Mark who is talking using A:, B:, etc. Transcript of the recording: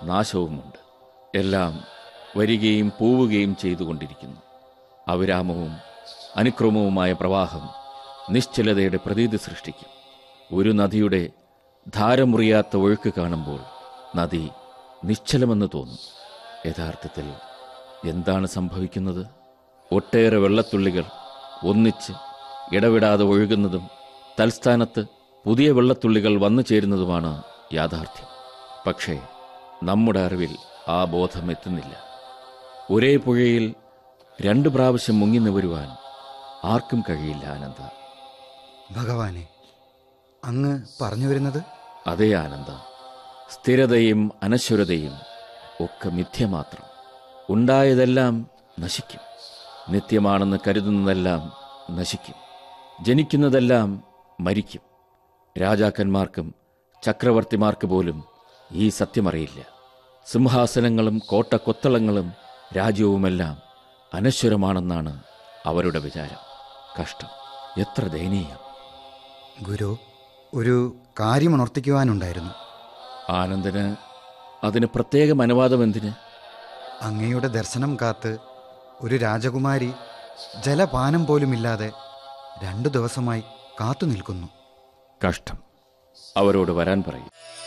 A: നാശവുമുണ്ട് എല്ലാം വരികയും പോവുകയും ചെയ്തുകൊണ്ടിരിക്കുന്നു അവിരാമവും അനുക്രമവുമായ പ്രവാഹം നിശ്ചലതയുടെ പ്രതീതി സൃഷ്ടിക്കും ഒരു നദിയുടെ ധാരമുറിയാത്ത ഒഴുക്ക് കാണുമ്പോൾ നദി നിശ്ചലമെന്ന് തോന്നും യഥാർത്ഥത്തിൽ എന്താണ് സംഭവിക്കുന്നത് ഒട്ടേറെ വെള്ളത്തുള്ളികൾ ഒന്നിച്ച് ഇടവിടാതെ ഒഴുകുന്നതും തൽസ്ഥാനത്ത് പുതിയ വെള്ളത്തുള്ളികൾ വന്നു ചേരുന്നതുമാണ് യാഥാർത്ഥ്യം പക്ഷേ നമ്മുടെ അറിവിൽ ആ ബോധം എത്തുന്നില്ല ഒരേ പുഴയിൽ രണ്ട് പ്രാവശ്യം മുങ്ങി നിവരുവാൻ ആർക്കും കഴിയില്ല ആനന്ദ
B: ഭഗവാനെ അങ്ങ് പറഞ്ഞു വരുന്നത്
A: അതേ ആനന്ദ സ്ഥിരതയും അനശ്വരതയും ഒക്കെ മിഥ്യ മാത്രം ഉണ്ടായതെല്ലാം നശിക്കും നിത്യമാണെന്ന് കരുതുന്നതെല്ലാം നശിക്കും ജനിക്കുന്നതെല്ലാം മരിക്കും രാജാക്കന്മാർക്കും ചക്രവർത്തിമാർക്ക് പോലും ഈ സത്യമറിയില്ല സിംഹാസനങ്ങളും കോട്ടക്കൊത്തളങ്ങളും രാജ്യവുമെല്ലാം അനശ്വരമാണെന്നാണ് അവരുടെ വിചാരം കഷ്ടം എത്ര ദയനീയം
B: ഗുരു ഒരു കാര്യം ഉണർത്തിക്കുവാനുണ്ടായിരുന്നു
A: ആനന്ദന് അതിന് പ്രത്യേകം അനുവാദം എന്തിന്
B: അങ്ങയുടെ ദർശനം കാത്ത് ഒരു രാജകുമാരി ജലപാനം പോലുമില്ലാതെ രണ്ടു ദിവസമായി കാത്തു നിൽക്കുന്നു
A: കഷ്ടം അവരോട് വരാൻ പറയും